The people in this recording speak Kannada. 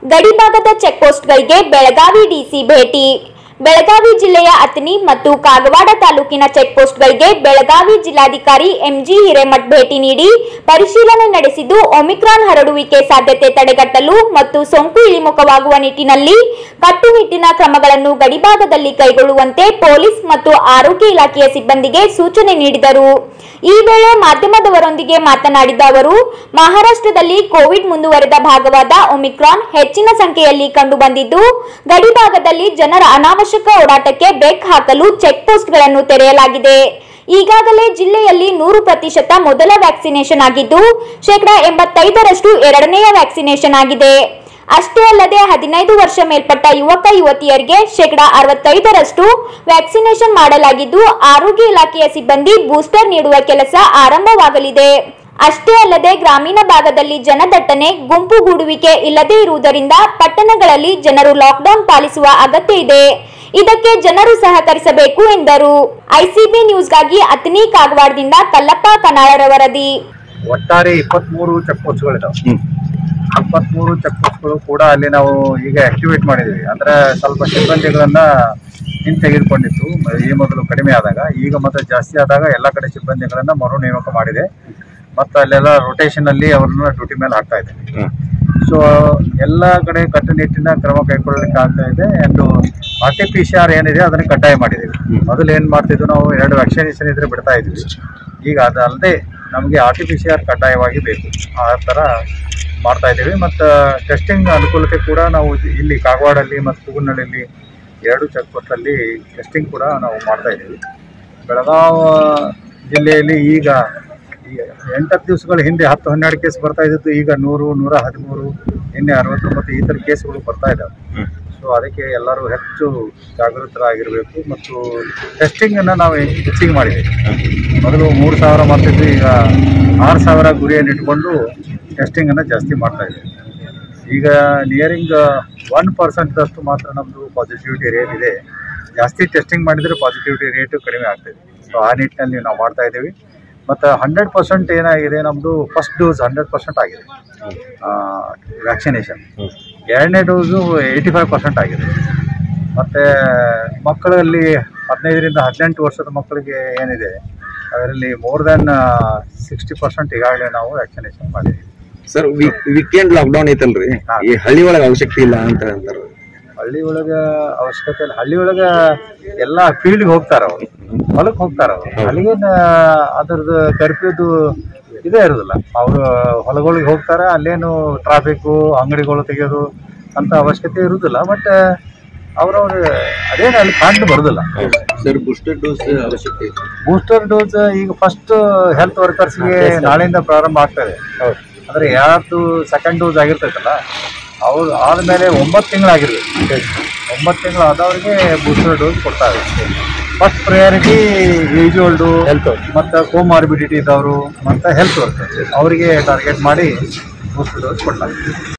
ಗಡಿಭಾಗದ ಚೆಕ್ಪೋಸ್ಟ್ಗಳಿಗೆ ಬೆಳಗಾವಿ ಡಿಸಿ ಭೇಟಿ ಬೆಳಗಾವಿ ಜಿಲ್ಲೆಯ ಅತನಿ ಮತ್ತು ಕಾಗವಾಡ ತಾಲೂಕಿನ ಚೆಕ್ಪೋಸ್ಟ್ಗಳಿಗೆ ಬೆಳಗಾವಿ ಜಿಲ್ಲಾಧಿಕಾರಿ ಎಂಜಿ ಹಿರೇಮಠ್ ಭೇಟಿ ನೀಡಿ ಪರಿಶೀಲನೆ ನಡೆಸಿದ್ದು ಒಮಿಕ್ರಾನ್ ಹರಡುವಿಕೆ ಸಾಧ್ಯತೆ ತಡೆಗಟ್ಟಲು ಮತ್ತು ಸೋಂಕು ಇಳಿಮುಖವಾಗುವ ನಿಟ್ಟಿನಲ್ಲಿ ಕಟ್ಟುನಿಟ್ಟಿನ ಕ್ರಮಗಳನ್ನು ಗಡಿಭಾಗದಲ್ಲಿ ಕೈಗೊಳ್ಳುವಂತೆ ಪೊಲೀಸ್ ಮತ್ತು ಆರೋಗ್ಯ ಇಲಾಖೆಯ ಸಿಬ್ಬಂದಿಗೆ ಸೂಚನೆ ನೀಡಿದರು ಈ ವೇಳೆ ಮಾಧ್ಯಮದವರೊಂದಿಗೆ ಮಾತನಾಡಿದ ಅವರು ಮಹಾರಾಷ್ಟ್ರದಲ್ಲಿ ಕೋವಿಡ್ ಮುಂದುವರೆದ ಭಾಗವಾದ ಒಮಿಕ್ರಾನ್ ಹೆಚ್ಚಿನ ಸಂಖ್ಯೆಯಲ್ಲಿ ಕಂಡುಬಂದಿದ್ದು ಗಡಿಭಾಗದಲ್ಲಿ ಜನರ ಅನಾವಶ್ಯಕ ಓಡಾಟಕ್ಕೆ ಬ್ರೇಕ್ ಹಾಕಲು ಚೆಕ್ ಪೋಸ್ಟ್ಗಳನ್ನು ತೆರೆಯಲಾಗಿದೆ ಈಗಾಗಲೇ ಜಿಲ್ಲೆಯಲ್ಲಿ ನೂರು ಪ್ರತಿಶತ ಮೊದಲ ವ್ಯಾಕ್ಸಿನೇಷನ್ ಆಗಿದ್ದು ಶೇಕಡಾ ಎಂಬತ್ತೈದರಷ್ಟು ಎರಡನೆಯ ವ್ಯಾಕ್ಸಿನೇಷನ್ ಆಗಿದೆ ಅಷ್ಟೇ ಅಲ್ಲದೆ ಹದಿನೈದು ವರ್ಷ ಮೇಲ್ಪಟ್ಟ ಯುವಕ ಯುವತಿಯರಿಗೆ ಶೇಕಡಾ ಅರವತ್ತೈದರಷ್ಟು ವ್ಯಾಕ್ಸಿನೇಷನ್ ಮಾಡಲಾಗಿದ್ದು ಆರೋಗ್ಯ ಇಲಾಖೆಯ ಸಿಬ್ಬಂದಿ ಬೂಸ್ಟರ್ ನೀಡುವ ಕೆಲಸ ಆರಂಭವಾಗಲಿದೆ ಅಷ್ಟೇ ಅಲ್ಲದೆ ಗ್ರಾಮೀಣ ಭಾಗದಲ್ಲಿ ಜನದಟ್ಟಣೆ ಗುಂಪುಗೂಡುವಿಕೆ ಇಲ್ಲದೇ ಇರುವುದರಿಂದ ಪಟ್ಟಣಗಳಲ್ಲಿ ಜನರು ಲಾಕ್ಡೌನ್ ಪಾಲಿಸುವ ಅಗತ್ಯ ಇದೆ ಇದಕ್ಕೆ ಜನರು ಸಹಕರಿಸಬೇಕು ಎಂದರು ಐಸಿಬಿ ನ್ಯೂಸ್ಗಾಗಿ ಅತನಿ ಕಾಗವಾಡದಿಂದ ಕಲ್ಲಪ್ಪ ಕನಾಳರ ವರದಿ ಒಟ್ಟಾರೆ ಇಪ್ಪತ್ಮೂರು ಚೆಕ್ ಪೋಸ್ಟ್ಗಳಿದಾವೆ ಇಪ್ಪತ್ಮೂರು ಚೆಕ್ ಪೋಸ್ಟ್ಗಳು ಕೂಡ ಅಲ್ಲಿ ನಾವು ಈಗ ಆಕ್ಟಿವೇಟ್ ಮಾಡಿದ್ದೀವಿ ಅಂದ್ರೆ ಸ್ವಲ್ಪ ಸಿಬ್ಬಂದಿಗಳನ್ನ ಹಿಂದೆ ತೆಗೆದುಕೊಂಡಿತ್ತು ಈ ಮೊದಲು ಕಡಿಮೆ ಆದಾಗ ಈಗ ಮತ್ತೆ ಜಾಸ್ತಿ ಆದಾಗ ಎಲ್ಲ ಕಡೆ ಸಿಬ್ಬಂದಿಗಳನ್ನ ಮರು ನೇಮಕ ಮಾಡಿದೆ ಮತ್ತು ಅಲ್ಲೆಲ್ಲ ರೊಟೇಷನ್ ಅಲ್ಲಿ ಅವ್ರನ್ನ ಡ್ಯೂಟಿ ಮೇಲೆ ಹಾಕ್ತಾ ಇದ್ದೀವಿ ಸೊ ಎಲ್ಲ ಕಡೆ ಕಟ್ಟುನಿಟ್ಟಿನ ಕ್ರಮ ಕೈಗೊಳ್ಳಲಿಕ್ಕೆ ಆಗ್ತಾ ಇದೆ and R T P C R ಏನಿದೆ ಅದನ್ನು ಕಡ್ಡಾಯ ಮಾಡಿದ್ದೀವಿ ಮೊದಲು ಏನು ಮಾಡ್ತಿದ್ವಿ ನಾವು ಎರಡು ವ್ಯಾಕ್ಸಿನೇಷನ್ ಇದ್ರೆ ಬಿಡ್ತಾ ಇದ್ವಿ ಈಗ ಅದಲ್ಲದೆ ನಮಗೆ R T P C R ಕಡ್ಡಾಯವಾಗಿ ಬೇಕು ಆ ಥರ ಮಾಡ್ತಾ ಇದ್ದೀವಿ ಮತ್ತು ಟೆಸ್ಟಿಂಗ್ ಅನುಕೂಲತೆ ಕೂಡ ನಾವು ಇಲ್ಲಿ ಕಾಗವಾಡಲ್ಲಿ ಮತ್ತು ಕೂಗುನಳ್ಳಿಯಲ್ಲಿ ಎರಡು ಚೆಕ್ ಪೋಸ್ಟಲ್ಲಿ ಟೆಸ್ಟಿಂಗ್ ಕೂಡ ನಾವು ಮಾಡ್ತಾ ಇದ್ದೀವಿ ಬೆಳಗಾವಿ ಜಿಲ್ಲೆಯಲ್ಲಿ ಈಗ ಈ ಎಂಟತ್ತು ದಿವಸಗಳ ಹಿಂದೆ ಹತ್ತು ಹನ್ನೆರಡು ಕೇಸ್ ಬರ್ತಾ ಇದ್ದದ್ದು ಈಗ ನೂರು ನೂರ ಹದಿಮೂರು ನಿನ್ನೆ ಅರವತ್ತೊಂಬತ್ತು ಈ ಥರ ಕೇಸ್ಗಳು ಬರ್ತಾ ಇದ್ದಾವೆ ಸೊ ಅದಕ್ಕೆ ಎಲ್ಲರೂ ಹೆಚ್ಚು ಜಾಗೃತರಾಗಿರಬೇಕು ಮತ್ತು ಟೆಸ್ಟಿಂಗನ್ನು ನಾವು ಹೆಚ್ಚಿಗೆ ಮಾಡಿದ್ದೀವಿ ಮೊದಲು ಮೂರು ಸಾವಿರ ಮಾಡ್ತಿದ್ವಿ ಈಗ ಆರು ಸಾವಿರ ಗುರಿಯನ್ನು ಇಟ್ಕೊಂಡು ಟೆಸ್ಟಿಂಗನ್ನು ಜಾಸ್ತಿ ಮಾಡ್ತಾ ಇದ್ದೀವಿ ಈಗ ನಿಯರಿಂಗ್ ಒನ್ ಪರ್ಸೆಂಟ್ದಷ್ಟು ಮಾತ್ರ ನಮ್ಮದು ಪಾಸಿಟಿವಿಟಿ ರೇಟ್ ಇದೆ ಜಾಸ್ತಿ ಟೆಸ್ಟಿಂಗ್ ಮಾಡಿದರೆ ಪಾಸಿಟಿವಿಟಿ ರೇಟು ಕಡಿಮೆ ಆಗ್ತದೆ ಸೊ ಆ ನಿಟ್ಟಿನಲ್ಲಿ ನಾವು ಮಾಡ್ತಾ ಇದ್ದೀವಿ ಮತ್ತು ಹಂಡ್ರೆಡ್ ಪರ್ಸೆಂಟ್ ಏನಾಗಿದೆ ನಮ್ಮದು ಫಸ್ಟ್ ಡೋಸ್ ಹಂಡ್ರೆಡ್ ಪರ್ಸೆಂಟ್ ಆಗಿದೆ ವ್ಯಾಕ್ಸಿನೇಷನ್ ಎರಡನೇ ಡೋಸು ಏಯ್ಟಿ ಫೈವ್ ಪರ್ಸೆಂಟ್ ಆಗಿದೆ ಮತ್ತು ಮಕ್ಕಳಲ್ಲಿ ಹದಿನೈದರಿಂದ ಹದಿನೆಂಟು ವರ್ಷದ ಮಕ್ಕಳಿಗೆ ಏನಿದೆ ಅದರಲ್ಲಿ ಮೋರ್ ದೆನ್ ಸಿಕ್ಸ್ಟಿ ಪರ್ಸೆಂಟ್ ಈಗಾಗಲೇ ನಾವು ವ್ಯಾಕ್ಸಿನೇಷನ್ ಮಾಡಿದ್ದೀವಿ ಸರ್ ವೀಕೆಂಡ್ ಲಾಕ್ಡೌನ್ ಐತಲ್ರಿ ಹಾ. ಈ ಹಳ್ಳಿ ಒಳಗೆ ಅವಶ್ಯಕತೆ ಇಲ್ಲ ಅಂತ ಅಂತಾರ ಹಳ್ಳಿ ಒಳಗೆ ಅವಶ್ಯಕತೆ ಇಲ್ಲ ಹಳ್ಳಿ ಒಳಗೆ ಎಲ್ಲ ಫೀಲ್ಡ್ಗೆ ಹೋಗ್ತಾರ ಅವ್ರು ಹೊಲಕ್ಕೆ ಹೋಗ್ತಾರ ಅವ್ರು ಅಲ್ಲಿಗೇನು ಅದ್ರದ್ದು ಕರ್ಫ್ಯೂದು ಇದೇ ಇರೋದಿಲ್ಲ ಅವರು ಹೊಲಗಳಿಗೆ ಹೋಗ್ತಾರೆ ಅಲ್ಲೇನು ಟ್ರಾಫಿಕ್ಕು ಅಂಗಡಿಗಳು ತೆಗೆಯೋದು ಅಂತ ಅವಶ್ಯಕತೆ ಇರುವುದಿಲ್ಲ ಬಟ್ ಅವ್ರವ್ರು ಅದೇನು ಅಲ್ಲಿ ಕಂಡು ಬರೋದಿಲ್ಲ ಸರ್ ಬೂಸ್ಟರ್ ಡೋಸ್ ಅವಶ್ಯಕತೆ ಐತಿ ಬೂಸ್ಟರ್ ಡೋಸ್ ಈಗ ಫಸ್ಟ್ ಹೆಲ್ತ್ ವರ್ಕರ್ಸ್ಗೆ ನಾಳೆಯಿಂದ ಪ್ರಾರಂಭ ಆಗ್ತದೆ ಅಂದ್ರೆ ಯಾರ್ದು ಸೆಕೆಂಡ್ ಡೋಸ್ ಆಗಿರ್ತೈತಲ್ಲ ಅವ್ರು ಆದಮೇಲೆ ಒಂಬತ್ತು ತಿಂಗಳಾಗಿರ್ಬೇಕು ಒಂಬತ್ತು ತಿಂಗಳು ಆದವ್ರಿಗೆ ಬೂಸ್ಟರ್ ಡೋಸ್ ಕೊಡ್ತಾರೆ first priority age old health ಮತ್ತು ಕೋಮಾರ್ಬಿಡಿಟಿ ಇದ್ದವರು ಮತ್ತು ಹೆಲ್ತ್ ವರ್ಕರ್ಸ್ ಅವರಿಗೆ ಟಾರ್ಗೆಟ್ ಮಾಡಿ ಬೂಸ್ಟರ್ ಡೋಸ್ ಕೊಡ್ತಾರೆ